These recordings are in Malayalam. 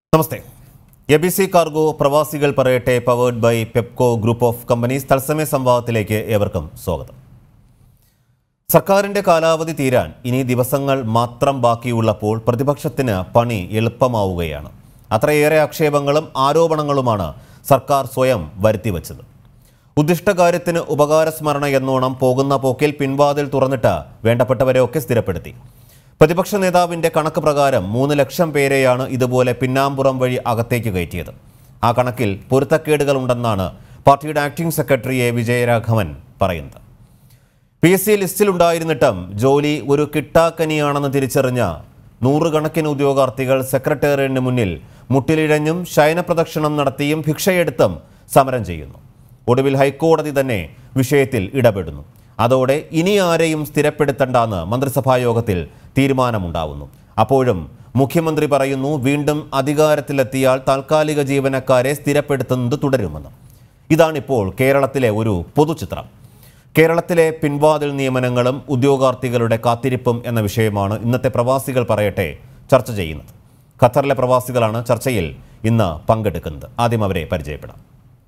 namaste A B C cargo പ്രവാസികൾ പറയട്ടെ powered by Pepco group of companies തത്സമയ സംവാദത്തിലേക്ക് ഏവർക്കും സ്വാഗതം സർക്കാരിന്റെ കാലാവധി തീരാൻ ഇനി ദിവസങ്ങൾ മാത്രം ബാക്കിയുള്ളപ്പോൾ പ്രതിപക്ഷത്തിന് പണി എളുപ്പമാവുകയാണ് അത്രയേറെ ആക്ഷേപങ്ങളും ആരോപണങ്ങളുമാണ് സർക്കാർ സ്വയം വരുത്തിവച്ചത് ഉദ്ദിഷ്ട കാര്യത്തിന് ഉപകാരസ്മരണ എന്നോണം പോകുന്ന പോക്കിൽ പിൻവാതിൽ തുറന്നിട്ട് വേണ്ടപ്പെട്ടവരെയൊക്കെ സ്ഥിരപ്പെടുത്തി പ്രതിപക്ഷ നേതാവിന്റെ കണക്ക് പ്രകാരം മൂന്ന് ലക്ഷം പേരെയാണ് ഇതുപോലെ പിന്നാമ്പുറം വഴി അകത്തേക്ക് കയറ്റിയത് ആ കണക്കിൽ പൊരുത്തക്കേടുകളുണ്ടെന്നാണ് പാർട്ടിയുടെ ആക്ടിംഗ് സെക്രട്ടറി എ വിജയരാഘവൻ പറയുന്നത് പി എസ് സി ലിസ്റ്റിലുണ്ടായിരുന്നിട്ടും ജോലി ഒരു കിട്ടാക്കനിയാണെന്ന് തിരിച്ചറിഞ്ഞ നൂറുകണക്കിന് ഉദ്യോഗാർത്ഥികൾ സെക്രട്ടേറിയറ്റിന് മുന്നിൽ മുട്ടിലിഴഞ്ഞും ശയനപ്രദക്ഷിണം നടത്തിയും ഭിക്ഷയെടുത്തും സമരം ചെയ്യുന്നു ഒടുവിൽ ഹൈക്കോടതി തന്നെ വിഷയത്തിൽ ഇടപെടുന്നു അതോടെ ഇനി ആരെയും സ്ഥിരപ്പെടുത്തണ്ടെന്ന് മന്ത്രിസഭാ യോഗത്തിൽ തീരുമാനമുണ്ടാവുന്നു അപ്പോഴും മുഖ്യമന്ത്രി പറയുന്നു വീണ്ടും അധികാരത്തിലെത്തിയാൽ താൽക്കാലിക ജീവനക്കാരെ സ്ഥിരപ്പെടുത്തുന്നത് തുടരുമെന്ന് ഇതാണിപ്പോൾ കേരളത്തിലെ ഒരു പൊതുചിത്രം കേരളത്തിലെ പിൻവാതിൽ നിയമനങ്ങളും ഉദ്യോഗാർത്ഥികളുടെ കാത്തിരിപ്പും എന്ന വിഷയമാണ് ഇന്നത്തെ പ്രവാസികൾ പറയട്ടെ ചർച്ച ചെയ്യുന്നത് ഖത്തറിലെ പ്രവാസികളാണ് ചർച്ചയിൽ ഇന്ന് പങ്കെടുക്കുന്നത് ആദ്യം അവരെ പരിചയപ്പെടാം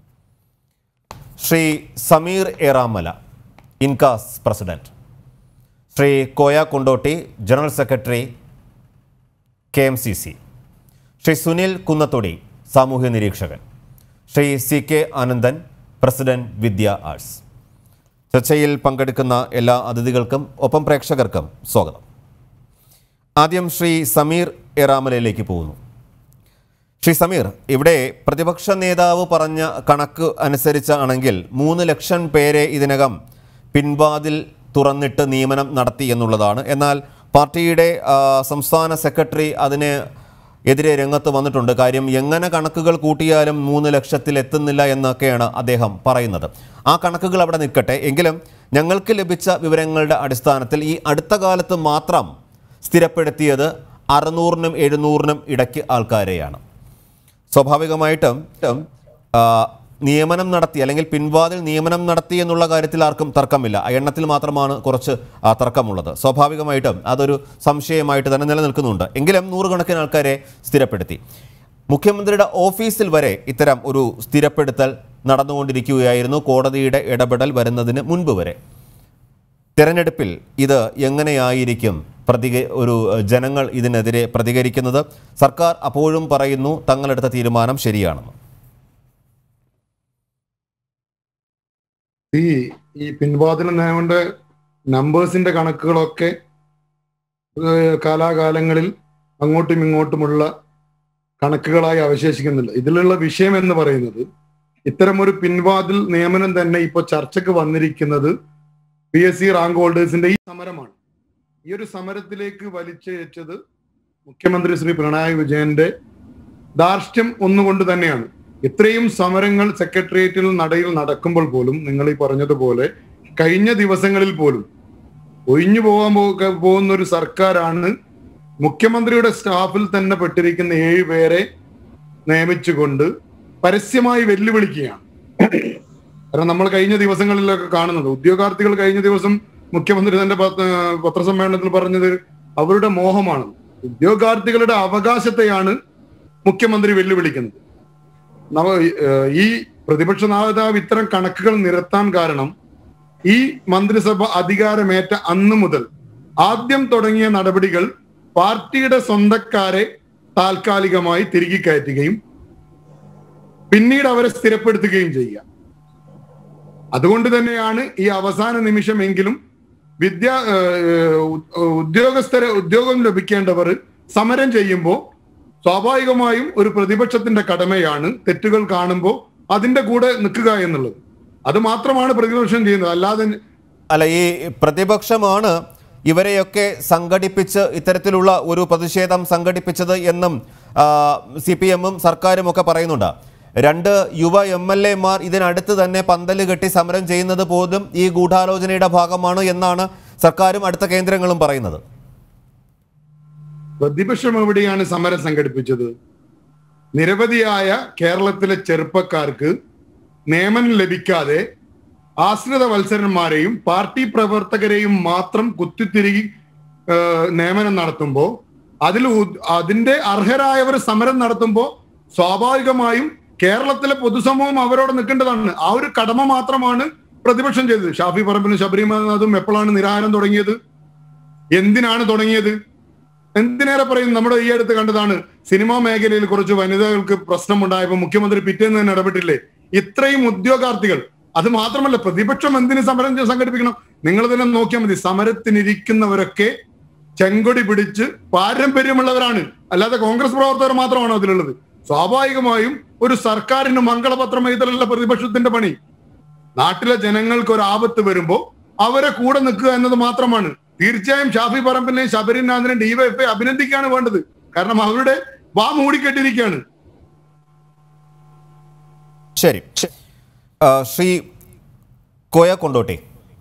Shri Sameer Eramala INCAS president Shri Koya Kondotty general secretary K M C C Shri Sunil Kunnathodi സാമൂഹ്യ നിരീക്ഷകൻ Shri C K Anandan president Vidya arts ചർച്ചയിൽ പങ്കെടുക്കുന്ന എല്ലാ അതിഥികൾക്കും ഒപ്പം പ്രേക്ഷകർക്കും സ്വാഗതം ആദ്യം ശ്രീ സമീർ എറാമലയിലേക്ക് പോകുന്നു ശ്രീ സമീർ ഇവിടെ പ്രതിപക്ഷ നേതാവ് പറഞ്ഞ കണക്ക് അനുസരിച്ചാണെങ്കിൽ മൂന്ന് ലക്ഷം പേരെ ഇതിനകം പിൻവാതിൽ തുറന്നിട്ട് നിയമനം നടത്തി എന്നുള്ളതാണ് എന്നാൽ പാർട്ടിയുടെ ആ, സംസ്ഥാന സെക്രട്ടറി അതിന് എതിരെ രംഗത്ത് വന്നിട്ടുണ്ട് കാര്യം എങ്ങനെ കണക്കുകൾ കൂട്ടിയാലും മൂന്ന് ലക്ഷത്തിൽ എത്തുന്നില്ല എന്നൊക്കെയാണ് അദ്ദേഹം പറയുന്നത് ആ കണക്കുകൾ അവിടെ നിൽക്കട്ടെ എങ്കിലും ഞങ്ങൾക്ക് ലഭിച്ച വിവരങ്ങളുടെ അടിസ്ഥാനത്തിൽ ഈ അടുത്ത കാലത്ത് മാത്രം സ്ഥിരപ്പെടുത്തിയത് അറുന്നൂറിനും എഴുന്നൂറിനും ഇടയ്ക്ക് ആൾക്കാരെയാണ് സ്വാഭാവികമായിട്ടും ആ, നിയമനം നടത്തി അല്ലെങ്കിൽ പിൻവാതിൽ നിയമനം നടത്തി എന്നുള്ള കാര്യത്തിൽ ആർക്കും തർക്കമില്ല ആ എണ്ണത്തിൽ മാത്രമാണ് കുറച്ച് ആ, തർക്കമുള്ളത് സ്വാഭാവികമായിട്ടും അതൊരു സംശയമായിട്ട് തന്നെ നിലനിൽക്കുന്നുണ്ട് എങ്കിലും നൂറുകണക്കിന് ആൾക്കാരെ സ്ഥിരപ്പെടുത്തി മുഖ്യമന്ത്രിയുടെ ഓഫീസിൽ വരെ ഇത്തരം ഒരു സ്ഥിരപ്പെടുത്തൽ നടന്നുകൊണ്ടിരിക്കുകയായിരുന്നു കോടതിയുടെ ഇടപെടൽ വരുന്നതിന് മുൻപ് വരെ തെരഞ്ഞെടുപ്പിൽ ഇത് എങ്ങനെയായിരിക്കും പ്രതിക ഒരു ഏഹ്, ജനങ്ങൾ ഇതിനെതിരെ പ്രതികരിക്കുന്നത് സർക്കാർ അപ്പോഴും പറയുന്നു തങ്ങളെടുത്ത തീരുമാനം ശരിയാണെന്ന് ഈ ഈ പിൻവാതിൽ നയങ്ങളുടെ നമ്പേഴ്സിന്റെ കണക്കുകളൊക്കെ ഏഹ്, കാലാകാലങ്ങളിൽ അങ്ങോട്ടും ഇങ്ങോട്ടുമുള്ള കണക്കുകളായി അവശേഷിക്കുന്നില്ല ഇതിലുള്ള വിഷയം എന്ന് പറയുന്നത് ഇത്തരമൊരു പിൻവാതിൽ നിയമനം തന്നെ ഇപ്പോൾ ചർച്ചയ്ക്ക് വന്നിരിക്കുന്നത് പി എസ് സി റാങ്ക് ഹോൾഡേഴ്സിന്റെ ഈ സമരമാണ് ഈ ഒരു സമരത്തിലേക്ക് വലിച്ചയച്ചത് മുഖ്യമന്ത്രി ശ്രീ പിണറായി വിജയന്റെ ധാർഷ്ട്യം ഒന്നുകൊണ്ട് തന്നെയാണ് ഇത്രയും സമരങ്ങൾ സെക്രട്ടേറിയറ്റിൽ നടയിൽ നടക്കുമ്പോൾ പോലും നിങ്ങൾ ഈ പറഞ്ഞതുപോലെ കഴിഞ്ഞ ദിവസങ്ങളിൽ പോലും ഒഴിഞ്ഞു പോകാൻ പോ- പോകുന്ന ഒരു സർക്കാരാണ് മുഖ്യമന്ത്രിയുടെ സ്റ്റാഫിൽ തന്നെ പെട്ടിരിക്കുന്ന ഏഴ് പേരെ നിയമിച്ചുകൊണ്ട് പരസ്യമായി വെല്ലുവിളിക്കുകയാണ് കാരണം നമ്മൾ കഴിഞ്ഞ ദിവസങ്ങളിലൊക്കെ കാണുന്നത് ഉദ്യോഗാർത്ഥികൾ കഴിഞ്ഞ ദിവസം മുഖ്യമന്ത്രി തന്റെ പത്ര- പത്രസമ്മേളനത്തിൽ പറഞ്ഞത് അവരുടെ മോഹമാണ് ഉദ്യോഗാർത്ഥികളുടെ അവകാശത്തെയാണ് മുഖ്യമന്ത്രി വെല്ലുവിളിക്കുന്നത് നവ ഏഹ് ഈ പ്രതിപക്ഷ നേതാവ് ഇത്തരം കണക്കുകൾ നിരത്താൻ കാരണം ഈ മന്ത്രിസഭ അധികാരമേറ്റ അന്നു മുതൽ ആദ്യം തുടങ്ങിയ നടപടികൾ പാർട്ടിയുടെ സ്വന്തക്കാരെ താൽക്കാലികമായി തിരികെ കയറ്റുകയും പിന്നീട് അവരെ സ്ഥിരപ്പെടുത്തുകയും ചെയ്യുക അതുകൊണ്ട് തന്നെയാണ് ഈ അവസാന നിമിഷമെങ്കിലും വിദ്യാ ഏഹ് ഉ- ഉദ്യോഗസ്ഥരെ ഉദ്യോഗം ലഭിക്കേണ്ടവർ സമരം ചെയ്യുമ്പോൾ സ്വാഭാവികമായും ഒരു പ്രതിപക്ഷത്തിന്റെ കടമയാണ് തെറ്റുകൾ കാണുമ്പോൾ അതിന്റെ കൂടെ നിൽക്കുക എന്നുള്ളത് അത് മാത്രമാണ് പ്രതിപക്ഷം ചെയ്യുന്നത് അല്ലാതെ അല്ല ഈ പ്രതിപക്ഷമാണ് ഇവരെയൊക്കെ സംഘടിപ്പിച്ച് ഇത്തരത്തിലുള്ള ഒരു പ്രതിഷേധം സംഘടിപ്പിച്ചത് എന്നും സി പി എമ്മും സർക്കാരും ഒക്കെ പറയുന്നുണ്ട് രണ്ട് യുവ എം എൽ എമാർ ഇതിനടുത്ത് തന്നെ പന്തല് കെട്ടി സമരം ചെയ്യുന്നത് പോലും ഈ ഗൂഢാലോചനയുടെ ഭാഗമാണ് എന്നാണ് സർക്കാരും അടുത്ത കേന്ദ്രങ്ങളും പറയുന്നത് പ്രതിപക്ഷം എവിടെയാണ് സമരം സംഘടിപ്പിച്ചത് നിരവധിയായ കേരളത്തിലെ ചെറുപ്പക്കാർക്ക് നിയമനം ലഭിക്കാതെ ആശ്രിത വത്സരന്മാരെയും പാർട്ടി പ്രവർത്തകരെയും മാത്രം കുത്തിത്തിരികി ഏഹ്, നിയമനം നടത്തുമ്പോൾ അതിൽ ഉ- അതിന്റെ അർഹരായവർ സമരം നടത്തുമ്പോൾ സ്വാഭാവികമായും കേരളത്തിലെ പൊതുസമൂഹം അവരോട് നിൽക്കേണ്ടതാണ് ആ ഒരു കടമ മാത്രമാണ് പ്രതിപക്ഷം ചെയ്തത് ഷാഫി പറമ്പിലും ശബരിമലനാഥും എപ്പോഴാണ് നിരാഹാരം തുടങ്ങിയത് എന്തിനാണ് തുടങ്ങിയത് എന്തിനേറെ പറയും നമ്മുടെ ഈ അടുത്ത് കണ്ടതാണ് സിനിമാ മേഖലയിൽ കുറച്ച് വനിതകൾക്ക് പ്രശ്നമുണ്ടായപ്പോൾ മുഖ്യമന്ത്രി പിറ്റേന്ന് തന്നെ ഇടപെട്ടില്ലേ ഇത്രയും ഉദ്യോഗാർത്ഥികൾ അത് മാത്രമല്ല പ്രതിപക്ഷം എന്തിന് സമരം ചെ- സംഘടിപ്പിക്കണം നിങ്ങൾ തന്നെ നോക്കിയാൽ മതി സമരത്തിനിരിക്കുന്നവരൊക്കെ ചെങ്കൊടി പിടിച്ച് പാരമ്പര്യമുള്ളവരാണ് അല്ലാതെ കോൺഗ്രസ് പ്രവർത്തകർ മാത്രമാണ് അതിലുള്ളത് സ്വാഭാവികമായും ഒരു സർക്കാരിന് മംഗളപത്രം എഴുതലല്ല പ്രതിപക്ഷത്തിന്റെ പണി നാട്ടിലെ ജനങ്ങൾക്ക് ഒരു ആപത്ത് വരുമ്പോ അവരെ കൂടെ നിൽക്കുക എന്നത് മാത്രമാണ് തീർച്ചയായും ഷാഫി പറമ്പിനെയും ശബരിനാഥിനെയും ഡിവൈഎഫ്ഐ അഭിനന്ദിക്കുകയാണ് വേണ്ടത് കാരണം അവരുടെ വാ മൂടിക്കെട്ടിരിക്കുകയാണ് ശരി ആ, ശ്രീ കോയ കൊണ്ടോട്ടെ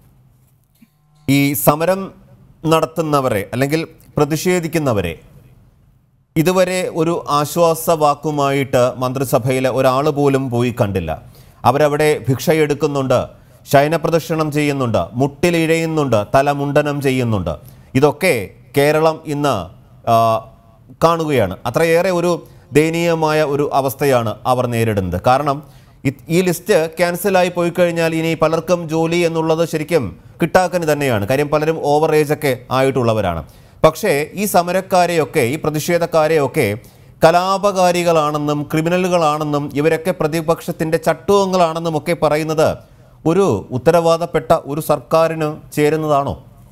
ഈ സമരം നടത്തുന്നവരെ അല്ലെങ്കിൽ പ്രതിഷേധിക്കുന്നവരെ ഇതുവരെ ഒരു ആശ്വാസ വാക്കുമായിട്ട് മന്ത്രിസഭയിലെ ഒരാൾ പോലും പോയി കണ്ടില്ല അവരവിടെ ഭിക്ഷയെടുക്കുന്നുണ്ട് ശയനപ്രദക്ഷിണം ചെയ്യുന്നുണ്ട് മുട്ടിലിഴയുന്നുണ്ട് തലമുണ്ടനം ചെയ്യുന്നുണ്ട് ഇതൊക്കെ കേരളം ഇന്ന് ആ, കാണുകയാണ് അത്രയേറെ ഒരു ദയനീയമായ ഒരു അവസ്ഥയാണ് അവർ നേരിടുന്നത് കാരണം ഇ- ഈ ലിസ്റ്റ് ക്യാൻസലായി പോയി കഴിഞ്ഞാൽ ഇനി പലർക്കും ജോലി എന്നുള്ളത് ശരിക്കും കിട്ടാക്കന് തന്നെയാണ് കാര്യം പലരും ഓവർ ഏജ് ഒക്കെ ആയിട്ടുള്ളവരാണ് പക്ഷേ ഈ സമരക്കാരെയൊക്കെ ഈ പ്രതിഷേധക്കാരെയൊക്കെ കലാപകാരികളാണെന്നും ക്രിമിനലുകളാണെന്നും ഇവരൊക്കെ പ്രതിപക്ഷത്തിൻ്റെ ചട്ടുവങ്ങളാണെന്നും ഒക്കെ പറയുന്നത് ഒരു ഉത്തരവാദപ്പെട്ട ഒരു സർക്കാരിന് ചേരുന്നതാണോ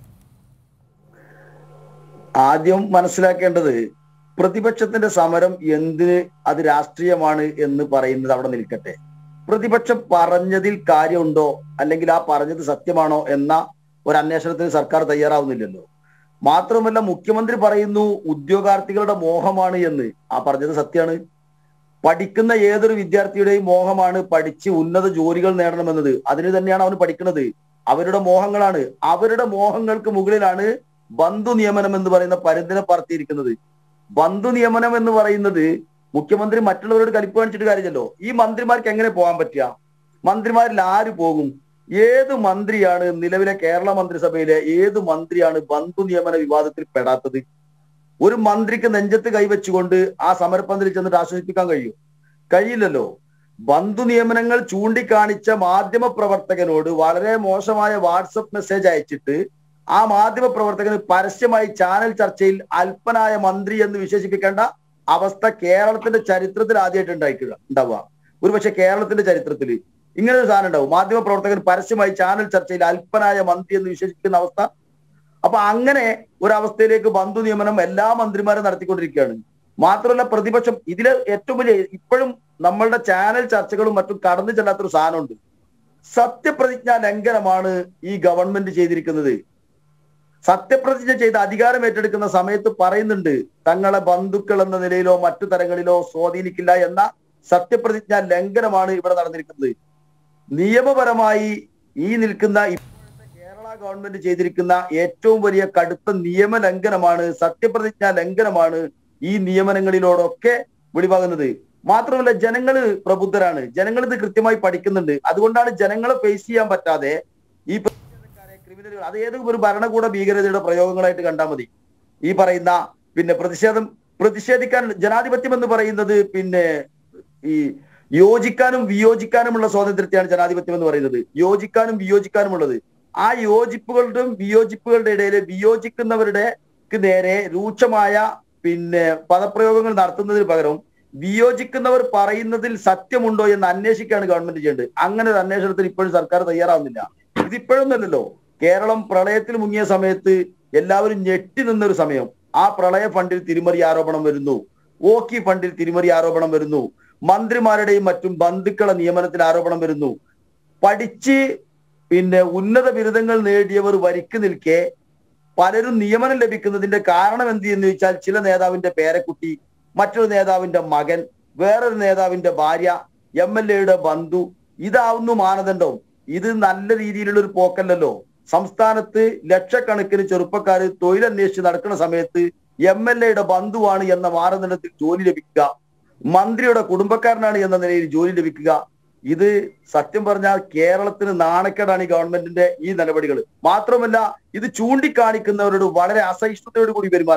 ആദ്യം മനസ്സിലാക്കേണ്ടത് പ്രതിപക്ഷത്തിന്റെ സമരം എന്തിന് അത് രാഷ്ട്രീയമാണ് എന്ന് പറയുന്നത് അവിടെ നിൽക്കട്ടെ പ്രതിപക്ഷം പറഞ്ഞതിൽ കാര്യമുണ്ടോ അല്ലെങ്കിൽ ആ പറഞ്ഞത് സത്യമാണോ എന്ന ഒരു അന്വേഷണത്തിന് സർക്കാർ തയ്യാറാവുന്നില്ലല്ലോ മാത്രമല്ല മുഖ്യമന്ത്രി പറയുന്നു ഉദ്യോഗാർത്ഥികളുടെ മോഹമാണ് എന്ന് ആ പറഞ്ഞത് സത്യമാണ് പഠിക്കുന്ന ഏതൊരു വിദ്യാർത്ഥിയുടെയും മോഹമാണ് പഠിച്ച് ഉന്നത ജോലികൾ നേടണമെന്നത് അതിന് തന്നെയാണ് അവന് പഠിക്കുന്നത് അവരുടെ മോഹങ്ങളാണ് അവരുടെ മോഹങ്ങൾക്ക് മുകളിലാണ് ബന്ധു നിയമനം എന്ന് പറയുന്ന പരുന്തിനെ പറത്തിയിരിക്കുന്നത് ബന്ധു നിയമനം എന്ന് പറയുന്നത് മുഖ്യമന്ത്രി മറ്റുള്ളവരോട് കലിപ്പ് കാണിച്ചിട്ട് കാര്യമല്ലോ ഈ മന്ത്രിമാർക്ക് എങ്ങനെ പോകാൻ പറ്റുക മന്ത്രിമാരിൽ ആര് പോകും ഏത് മന്ത്രിയാണ് നിലവിലെ കേരള മന്ത്രിസഭയിലെ ഏത് മന്ത്രിയാണ് ബന്ധു നിയമന വിവാദത്തിൽ പെടാത്തത് ഒരു മന്ത്രിക്ക് നെഞ്ചത്ത് കൈവച്ചുകൊണ്ട് ആ സമരപ്പന്തലിൽ ചെന്നിട്ട് ആശ്വസിപ്പിക്കാൻ കഴിയും കഴിയില്ലല്ലോ ബന്ധു നിയമനങ്ങൾ ചൂണ്ടിക്കാണിച്ച മാധ്യമ പ്രവർത്തകനോട് വളരെ മോശമായ വാട്സപ്പ് മെസ്സേജ് അയച്ചിട്ട് ആ മാധ്യമ പ്രവർത്തകന് പരസ്യമായി ചാനൽ ചർച്ചയിൽ അല്പനായ മന്ത്രി എന്ന് വിശേഷിപ്പിക്കേണ്ട അവസ്ഥ കേരളത്തിന്റെ ചരിത്രത്തിൽ ആദ്യമായിട്ട് ഉണ്ടായിക്കുക ഉണ്ടാവുക ഒരുപക്ഷെ കേരളത്തിന്റെ ചരിത്രത്തിൽ ഇങ്ങനെ ഒരു സാധനം ഉണ്ടാവും മാധ്യമ പ്രവർത്തകൻ പരസ്യമായി ചാനൽ ചർച്ചയിൽ അല്പനായ മന്ത്രി എന്ന് വിശേഷിപ്പിക്കുന്ന അവസ്ഥ അപ്പൊ അങ്ങനെ ഒരു അവസ്ഥയിലേക്ക് ബന്ധു നിയമനം എല്ലാ മന്ത്രിമാരും നടത്തിക്കൊണ്ടിരിക്കുകയാണ് മാത്രമല്ല പ്രതിപക്ഷം ഇതിലെ ഏറ്റവും വലിയ ഇപ്പോഴും നമ്മളുടെ ചാനൽ ചർച്ചകളും മറ്റും കടന്നു ചെല്ലാത്തൊരു സാധനമുണ്ട് സത്യപ്രതിജ്ഞാ ലംഘനമാണ് ഈ ഗവൺമെന്റ് ചെയ്തിരിക്കുന്നത് സത്യപ്രതിജ്ഞ ചെയ്ത് അധികാരം ഏറ്റെടുക്കുന്ന സമയത്ത് പറയുന്നുണ്ട് തങ്ങളെ ബന്ധുക്കൾ എന്ന നിലയിലോ മറ്റു തരങ്ങളിലോ സ്വാധീനിക്കില്ല എന്ന സത്യപ്രതിജ്ഞാ ലംഘനമാണ് ഇവിടെ നടന്നിരിക്കുന്നത് നിയമപരമായി ഈ നിൽക്കുന്ന ഇപ്പോഴത്തെ കേരള ഗവൺമെന്റ് ചെയ്തിരിക്കുന്ന ഏറ്റവും വലിയ കടുത്ത നിയമ ലംഘനമാണ് സത്യപ്രതിജ്ഞാ ലംഘനമാണ് ഈ നിയമനങ്ങളിലോടൊക്കെ വെളിവാകുന്നത് മാത്രമല്ല ജനങ്ങള് പ്രബുദ്ധരാണ് ജനങ്ങൾ ഇത് കൃത്യമായി പഠിക്കുന്നുണ്ട് അതുകൊണ്ടാണ് ജനങ്ങളെ ഫേസ് ചെയ്യാൻ പറ്റാതെ ഈ പ്രതിഷേധക്കാരെ ക്രിമിനലുകൾ അത് ഏതെങ്കിലും ഒരു ഭരണകൂട ഭീകരതയുടെ പ്രയോഗങ്ങളായിട്ട് കണ്ടാൽ മതി ഈ പറയുന്ന പിന്നെ പ്രതിഷേധം പ്രതിഷേധിക്കാൻ ജനാധിപത്യം എന്ന് പറയുന്നത് പിന്നെ ഈ യോജിക്കാനും വിയോജിക്കാനുമുള്ള സ്വാതന്ത്ര്യത്തെയാണ് ജനാധിപത്യം എന്ന് പറയുന്നത് യോജിക്കാനും വിയോജിക്കാനുമുള്ളത് ആ യോജിപ്പുകളുടെയും വിയോജിപ്പുകളുടെ ഇടയിൽ വിയോജിക്കുന്നവരുടെ ക്ക് നേരെ രൂക്ഷമായ പിന്നെ പദപ്രയോഗങ്ങൾ നടത്തുന്നതിന് പകരം വിയോജിക്കുന്നവർ പറയുന്നതിൽ സത്യമുണ്ടോ എന്ന് അന്വേഷിക്കുകയാണ് ഗവൺമെന്റ് ചെയ്യേണ്ടത് അങ്ങനെ ഒരു അന്വേഷണത്തിന് ഇപ്പോഴും സർക്കാർ തയ്യാറാവുന്നില്ല ഇതിപ്പോഴൊന്നല്ലല്ലോ കേരളം പ്രളയത്തിൽ മുങ്ങിയ സമയത്ത് എല്ലാവരും ഞെട്ടി നിന്നൊരു സമയം ആ പ്രളയ ഫണ്ടിൽ തിരിമറി ആരോപണം വരുന്നു ഓക്കി ഫണ്ടിൽ തിരിമറി ആരോപണം വരുന്നു മന്ത്രിമാരുടെയും മറ്റും ബന്ധുക്കളെ നിയമനത്തിൽ ആരോപണം വരുന്നു പഠിച്ച് പിന്നെ ഉന്നത ബിരുദങ്ങൾ നേടിയവർ വരിക്ക് നിൽക്കെ പലരും നിയമനം ലഭിക്കുന്നതിന്റെ കാരണം എന്ത് എന്ന് ചോദിച്ചാൽ ചില നേതാവിന്റെ പേരക്കുട്ടി മറ്റൊരു നേതാവിന്റെ മകൻ വേറൊരു നേതാവിന്റെ ഭാര്യ എം എൽ എയുടെ ബന്ധു ഇതാവുന്നു മാനദണ്ഡം ഇത് നല്ല രീതിയിലുള്ള ഒരു പോക്കല്ലല്ലോ സംസ്ഥാനത്ത് ലക്ഷക്കണക്കിന് ചെറുപ്പക്കാർ തൊഴിലന്വേഷിച്ച് നടക്കുന്ന സമയത്ത് എം എൽ എയുടെ ബന്ധുവാണ് എന്ന മാനദണ്ഡത്തിൽ ജോലി ലഭിക്കുക മന്ത്രിയുടെ കുടുംബക്കാരനാണ് എന്ന നിലയിൽ ജോലി ലഭിക്കുക ഇത് സത്യം പറഞ്ഞാൽ കേരളത്തിന് നാണക്കേടാണ് ഈ ഗവൺമെന്റിന്റെ ഈ നടപടികൾ മാത്രമല്ല ഇത് ചൂണ്ടിക്കാണിക്കുന്നവരോട് വളരെ അസഹിഷ്ണുതയോട് കൂടി പെരുമാറുക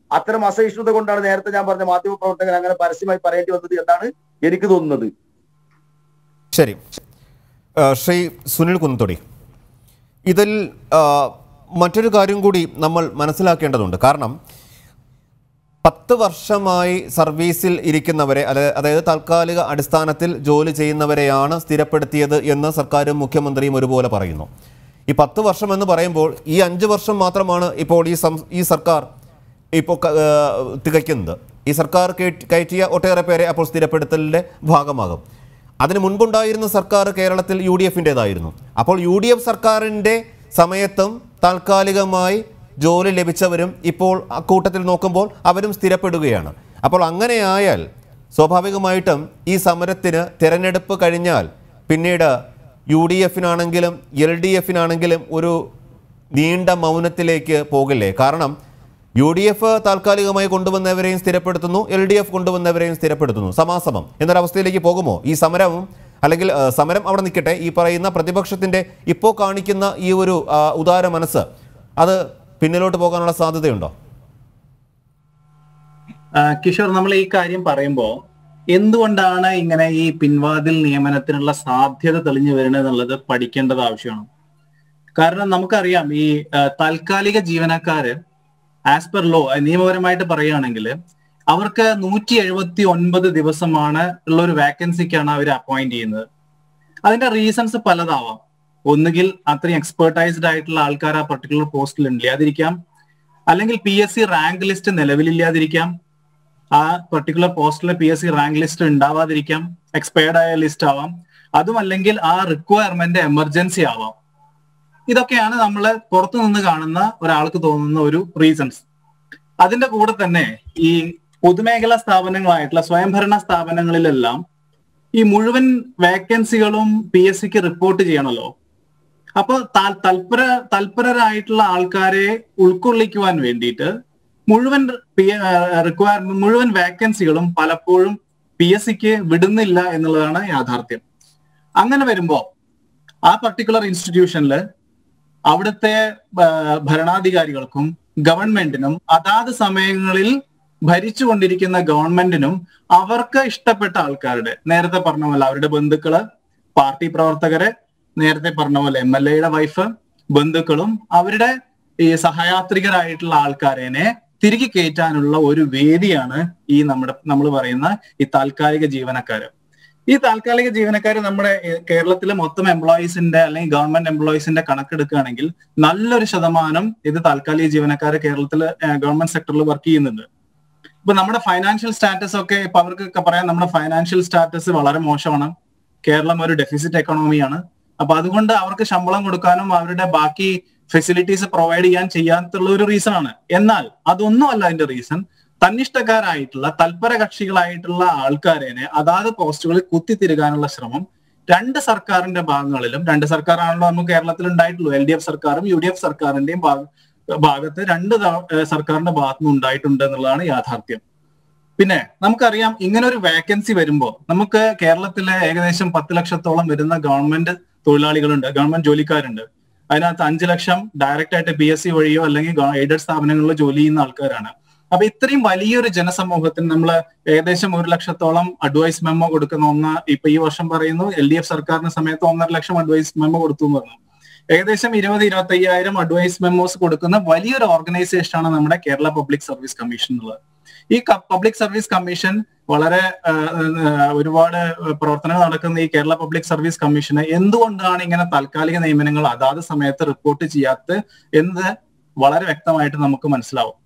അത്തരം അസഹിഷ്ണുത കൊണ്ടാണ് നേരത്തെ ഞാൻ പറഞ്ഞ മാധ്യമ പ്രവർത്തകൻ അങ്ങനെ പരസ്യമായി പറയേണ്ടി വന്നത് എന്നാണ് എനിക്ക് തോന്നുന്നത് ശരി ആ, ശ്രീ സുനിൽ കുന്നത്തൊടി ഇതിൽ ആ, മറ്റൊരു കാര്യം കൂടി നമ്മൾ മനസ്സിലാക്കേണ്ടതുണ്ട് കാരണം പത്ത് വർഷമായി സർവീസിൽ ഇരിക്കുന്നവരെ അതായത് അതായത് താൽക്കാലിക അടിസ്ഥാനത്തിൽ ജോലി ചെയ്യുന്നവരെയാണ് സ്ഥിരപ്പെടുത്തിയത് എന്ന് സർക്കാരും മുഖ്യമന്ത്രിയും ഒരുപോലെ പറയുന്നു ഈ പത്ത് വർഷം എന്ന് പറയുമ്പോൾ ഈ അഞ്ച് വർഷം മാത്രമാണ് ഇപ്പോൾ ഈ സം ഈ സർക്കാർ ഇപ്പോൾ ക- ആ, തികയ്ക്കുന്നത് ഈ സർക്കാർ കയറ്റി- കയറ്റിയ ഒട്ടേറെ പേരെ അപ്പോൾ സ്ഥിരപ്പെടുത്തലിൻ്റെ ഭാഗമാകും അതിന് മുൻപുണ്ടായിരുന്ന സർക്കാർ കേരളത്തിൽ യു ഡി എഫിൻ്റെതായിരുന്നു അപ്പോൾ യു ഡി എഫ് സർക്കാരിൻ്റെ സമയത്തും താൽക്കാലികമായി ജോലി ലഭിച്ചവരും ഇപ്പോൾ അക്കൂട്ടത്തിൽ നോക്കുമ്പോൾ അവരും സ്ഥിരപ്പെടുകയാണ് അപ്പോൾ അങ്ങനെയായാൽ സ്വാഭാവികമായിട്ടും ഈ സമരത്തിന് തിരഞ്ഞെടുപ്പ് കഴിഞ്ഞാൽ പിന്നീട് യു ഡി എഫിനാണെങ്കിലും എൽ ഡി എഫിനാണെങ്കിലും ഒരു നീണ്ട മൗനത്തിലേക്ക് പോകില്ലേ കാരണം യു ഡി എഫ് താൽക്കാലികമായി കൊണ്ടുവന്നവരെയും സ്ഥിരപ്പെടുത്തുന്നു എൽ ഡി എഫ് കൊണ്ടുവന്നവരെയും സ്ഥിരപ്പെടുത്തുന്നു സമാസമം എന്നൊരവസ്ഥയിലേക്ക് പോകുമോ ഈ സമരവും അല്ലെങ്കിൽ ആ, സമരം അവിടെ നിൽക്കട്ടെ ഈ പറയുന്ന പ്രതിപക്ഷത്തിൻ്റെ ഇപ്പോൾ കാണിക്കുന്ന ഈ ഒരു ആ, ഉദാര മനസ്സ് അത് പിന്നിലോട്ട് പോകാനുള്ള സാധ്യതയുണ്ടോ ആ, കിഷോർ നമ്മൾ ഈ കാര്യം പറയുമ്പോൾ എന്തുകൊണ്ടാണ് ഇങ്ങനെ ഈ പിൻവാതിൽ നിയമനത്തിനുള്ള സാധ്യത തെളിഞ്ഞു വരുന്നത് എന്നുള്ളത് പഠിക്കേണ്ടത് ആവശ്യമാണ് കാരണം നമുക്കറിയാം ഈ ആ, താൽക്കാലിക ജീവനക്കാര് ആസ് പെർ ലോ നിയമപരമായിട്ട് പറയുകയാണെങ്കിൽ അവർക്ക് നൂറ്റി എഴുപത്തി ഒൻപത് ദിവസമാണ് ഉള്ള ഒരു വാക്കൻസിക്കാണ് അവർ അപ്പോയിന്റ് ചെയ്യുന്നത് അതിന്റെ റീസൺസ് പലതാവാം ഒന്നുകിൽ അത്രയും എക്സ്പേർട്ടൈസ്ഡ് ആയിട്ടുള്ള ആൾക്കാർ ആ പർട്ടിക്കുലർ പോസ്റ്റിൽ ഇല്ലാതിരിക്കാം അല്ലെങ്കിൽ P S C rank list നിലവിലില്ലാതിരിക്കാം ആ പെർട്ടിക്കുലർ പോസ്റ്റിലെ P S C rank list ഉണ്ടാവാതിരിക്കാം എക്സ്പയർഡ് ആയ ലിസ്റ്റ് ആവാം അതും അല്ലെങ്കിൽ ആ റിക്വയർമെന്റ് എമർജൻസി ആവാം ഇതൊക്കെയാണ് നമ്മൾ പുറത്തു നിന്ന് കാണുന്ന ഒരാൾക്ക് തോന്നുന്ന ഒരു റീസൺസ് അതിന്റെ കൂടെ തന്നെ ഈ പൊതുമേഖലാ സ്ഥാപനങ്ങളായിട്ടുള്ള സ്വയംഭരണ സ്ഥാപനങ്ങളിലെല്ലാം ഈ മുഴുവൻ വേക്കൻസികളും പി എസ് സിക്ക് റിപ്പോർട്ട് ചെയ്യണമല്ലോ അപ്പൊ താൽ- തൽപര തൽപരരായിട്ടുള്ള ആൾക്കാരെ ഉൾക്കൊള്ളിക്കുവാൻ വേണ്ടിയിട്ട് മുഴുവൻ റിക്വയർമെന്റ് മുഴുവൻ വേക്കൻസികളും പലപ്പോഴും പി എസ് സിക്ക് വിടുന്നില്ല എന്നുള്ളതാണ് യാഥാർത്ഥ്യം അങ്ങനെ വരുമ്പോ ആ പർട്ടിക്കുലർ ഇൻസ്റ്റിറ്റ്യൂഷനിൽ അവിടുത്തെ ആ, ഭരണാധികാരികൾക്കും ഗവൺമെന്റിനും അതാത് സമയങ്ങളിൽ ഭരിച്ചുകൊണ്ടിരിക്കുന്ന ഗവൺമെന്റിനും അവർക്ക് ഇഷ്ടപ്പെട്ട ആൾക്കാരുടെ നേരത്തെ പറഞ്ഞ പോലെ അവരുടെ ബന്ധുക്കള് പാർട്ടി പ്രവർത്തകര് നേരത്തെ പറഞ്ഞ പോലെ എം എൽ എയുടെ വൈഫ് ബന്ധുക്കളും അവരുടെ ഈ സഹയാത്രികരായിട്ടുള്ള ആൾക്കാരെ തിരികെ കയറ്റാനുള്ള ഒരു വേദിയാണ് ഈ നമ്മുടെ നമ്മൾ പറയുന്ന ഈ താൽക്കാലിക ജീവനക്കാര് ഈ താൽക്കാലിക ജീവനക്കാർ നമ്മുടെ ഏഹ്, കേരളത്തിലെ മൊത്തം എംപ്ലോയീസിന്റെ അല്ലെങ്കിൽ ഗവൺമെന്റ് എംപ്ലോയീസിന്റെ കണക്കെടുക്കുകയാണെങ്കിൽ നല്ലൊരു ശതമാനം ഇത് താൽക്കാലിക ജീവനക്കാർ കേരളത്തിൽ ഗവൺമെന്റ് സെക്ടറിൽ വർക്ക് ചെയ്യുന്നുണ്ട് ഇപ്പൊ നമ്മുടെ ഫൈനാൻഷ്യൽ സ്റ്റാറ്റസ് ഒക്കെ ഇപ്പൊ അവർക്കൊക്കെ പറയാം നമ്മുടെ ഫൈനാൻഷ്യൽ സ്റ്റാറ്റസ് വളരെ മോശമാണ് കേരളം ഒരു ഡെഫിസിറ്റ് എക്കണോമിയാണ് അപ്പൊ അതുകൊണ്ട് അവർക്ക് ശമ്പളം കൊടുക്കാനും അവരുടെ ബാക്കി ഫെസിലിറ്റീസ് പ്രൊവൈഡ് ചെയ്യാൻ ചെയ്യാത്തുള്ള ഒരു റീസൺ ആണ് എന്നാൽ അതൊന്നും അല്ല അതിന്റെ റീസൺ തന്നിഷ്ടക്കാരായിട്ടുള്ള തൽപര കക്ഷികളായിട്ടുള്ള ആൾക്കാരെ അതാത് പോസ്റ്റുകളിൽ കുത്തിത്തിരുകാനുള്ള ശ്രമം രണ്ട് സർക്കാരിന്റെ ഭാഗങ്ങളിലും രണ്ട് സർക്കാരാണല്ലോ നമുക്ക് കേരളത്തിൽ ഉണ്ടായിട്ടുള്ളൂ എൽ ഡി എഫ് സർക്കാരും യു ഡി എഫ് സർക്കാരിന്റെയും ഭാഗ- ഭാഗത്ത് രണ്ട് തവ- ഏഹ് സർക്കാരിന്റെ ഭാഗത്തു നിന്ന് ഉണ്ടായിട്ടുണ്ട് എന്നുള്ളതാണ് യാഥാർത്ഥ്യം പിന്നെ നമുക്കറിയാം ഇങ്ങനെ ഒരു വേക്കൻസി വരുമ്പോൾ നമുക്ക് കേരളത്തിലെ ഏകദേശം പത്ത് ലക്ഷത്തോളം വരുന്ന ഗവൺമെന്റ് തൊഴിലാളികളുണ്ട് ഗവൺമെന്റ് ജോലിക്കാരുണ്ട് അതിനകത്ത് അഞ്ച് ലക്ഷം ഡയറക്റ്റ് ആയിട്ട് പി എസ് സി വഴിയോ അല്ലെങ്കിൽ എയ്ഡഡ് സ്ഥാപനങ്ങളിലോ ജോലി ചെയ്യുന്ന ആൾക്കാരാണ് അപ്പൊ ഇത്രയും വലിയൊരു ജനസമൂഹത്തിന് നമ്മൾ ഏകദേശം ഒരു ലക്ഷത്തോളം അഡ്വൈസ് മെമ്മോ കൊടുക്കുന്ന ഒന്ന് ഇപ്പൊ ഈ വർഷം പറയുന്നു എൽ ഡി എഫ് സർക്കാരിന്റെ സമയത്ത് ഒന്നര ലക്ഷം അഡ്വൈസ് മെമ്മോ കൊടുത്തു എന്ന് പറഞ്ഞു ഏകദേശം ഇരുപത് ഇരുപത്തി അയ്യായിരം അഡ്വൈസ് മെമ്മോസ് കൊടുക്കുന്ന വലിയൊരു ഓർഗനൈസേഷൻ ആണ് നമ്മുടെ കേരള പബ്ലിക് സർവീസ് കമ്മീഷൻ എന്നുള്ളത് ഈ പബ്ലിക് സർവീസ് കമ്മീഷൻ വളരെ ആ, ആ, ഒരുപാട് പ്രവർത്തനങ്ങൾ നടക്കുന്ന ഈ കേരള പബ്ലിക് സർവീസ് കമ്മീഷന് എന്തുകൊണ്ടാണ് ഇങ്ങനെ താൽക്കാലിക നിയമനങ്ങൾ അതാത് സമയത്ത് റിപ്പോർട്ട് ചെയ്യാത്ത എന്ന് വളരെ വ്യക്തമായിട്ട് നമുക്ക് മനസ്സിലാവും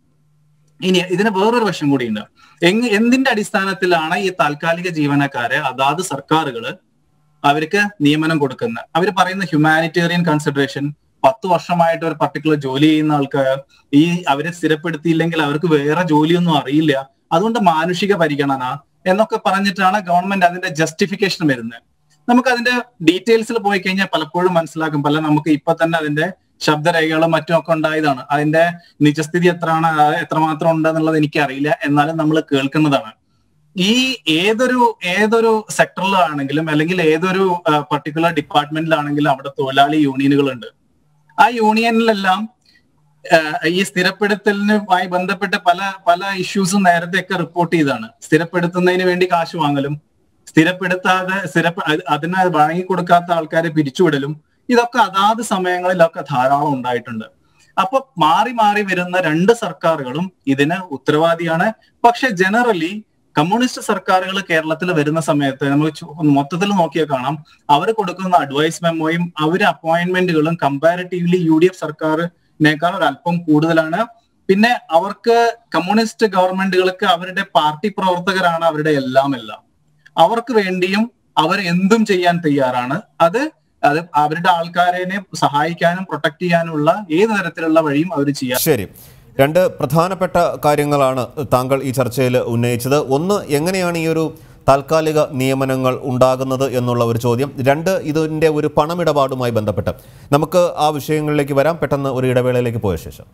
ഇനി ഇതിന് വേറൊരു വശം കൂടിയുണ്ട് എങ് എന്തിന്റെ അടിസ്ഥാനത്തിലാണ് ഈ താൽക്കാലിക ജീവനക്കാരെ അതാത് സർക്കാരുകള് അവർക്ക് നിയമനം കൊടുക്കുന്നത് അവർ പറയുന്ന ഹ്യൂമാനിറ്റേറിയൻ കൺസിഡറേഷൻ പത്ത് വർഷമായിട്ട് ഒരു പർട്ടിക്കുലർ ജോലി ചെയ്യുന്ന ആൾക്കാർ ഈ അവരെ സ്ഥിരപ്പെടുത്തിയില്ലെങ്കിൽ അവർക്ക് വേറെ ജോലിയൊന്നും അറിയില്ല അതുകൊണ്ട് മാനുഷിക പരിഗണന എന്നൊക്കെ പറഞ്ഞിട്ടാണ് ഗവൺമെന്റ് അതിന്റെ ജസ്റ്റിഫിക്കേഷൻ വരുന്നത് നമുക്ക് അതിന്റെ ഡീറ്റെയിൽസിൽ പോയി കഴിഞ്ഞാൽ പലപ്പോഴും മനസ്സിലാക്കും പല നമുക്ക് ഇപ്പൊ തന്നെ അതിന്റെ ശബ്ദരേഖകളും മറ്റും ഒക്കെ ഉണ്ടായതാണ് അതിന്റെ നിജസ്ഥിതി എത്രയാണ് അത് എത്രമാത്രം ഉണ്ടെന്നുള്ളത് എനിക്കറിയില്ല എന്നാലും നമ്മൾ കേൾക്കുന്നതാണ് ഈ ഏതൊരു ഏതൊരു സെക്ടറിലാണെങ്കിലും അല്ലെങ്കിൽ ഏതൊരു പർട്ടിക്കുലർ ഡിപ്പാർട്ട്മെന്റിലാണെങ്കിലും അവിടെ തൊഴിലാളി യൂണിയനുകളുണ്ട് ആ യൂണിയനിലെല്ലാം ആഹ് ഈ സ്ഥിരപ്പെടുത്തലിനുമായി ബന്ധപ്പെട്ട പല പല ഇഷ്യൂസും നേരത്തെയൊക്കെ റിപ്പോർട്ട് ചെയ്താണ് സ്ഥിരപ്പെടുത്തുന്നതിന് വേണ്ടി കാശ് വാങ്ങലും സ്ഥിരപ്പെടുത്താതെ സ്ഥിര അതിന് വഴങ്ങിക്കൊടുക്കാത്ത ആൾക്കാരെ പിരിച്ചുവിടലും ഇതൊക്കെ അതാത് സമയങ്ങളിലൊക്കെ ധാരാളം ഉണ്ടായിട്ടുണ്ട് അപ്പൊ മാറി മാറി വരുന്ന രണ്ട് സർക്കാരുകളും ഇതിന് ഉത്തരവാദിയാണ് പക്ഷെ ജനറലി കമ്മ്യൂണിസ്റ്റ് സർക്കാരുകൾ കേരളത്തിൽ വരുന്ന സമയത്ത് നമ്മൾ ചു- മൊത്തത്തിൽ നോക്കിയാൽ കാണാം അവർ കൊടുക്കുന്ന അഡ്വൈസ് മെമ്മോയും അവർ അപ്പോയിന്റ്മെന്റുകളും കമ്പാരിറ്റീവ്ലി യു ഡി എഫ് സർക്കാരിനേക്കാൾ ഒരു അല്പം കൂടുതലാണ് പിന്നെ അവർക്ക് കമ്മ്യൂണിസ്റ്റ് ഗവൺമെന്റുകൾക്ക് അവരുടെ പാർട്ടി പ്രവർത്തകരാണ് അവരുടെ എല്ലാം എല്ലാം അവർക്ക് വേണ്ടിയും അവർ എന്തും ചെയ്യാൻ തയ്യാറാണ് അത് അത് അവരുടെ ആൾക്കാരെ സഹായിക്കാനും പ്രൊട്ടക്ട് ചെയ്യാനുമുള്ള ഏത് തരത്തിലുള്ള വഴിയും അവർ ചെയ്യാൻ ശരി രണ്ട് പ്രധാനപ്പെട്ട കാര്യങ്ങളാണ് താങ്കൾ ഈ ചർച്ചയിൽ ഉന്നയിച്ചത് ഒന്ന് എങ്ങനെയാണ് ഈ ഒരു താൽക്കാലിക നിയമനങ്ങൾ ഉണ്ടാകുന്നത് എന്നുള്ള ഒരു ചോദ്യം രണ്ട് ഇതിൻ്റെ ഒരു പണമിടപാടുമായി ബന്ധപ്പെട്ട് നമുക്ക് ആ വിഷയങ്ങളിലേക്ക് വരാം പെട്ടെന്ന് ഒരു ഇടവേളയിലേക്ക് പോയ ശേഷം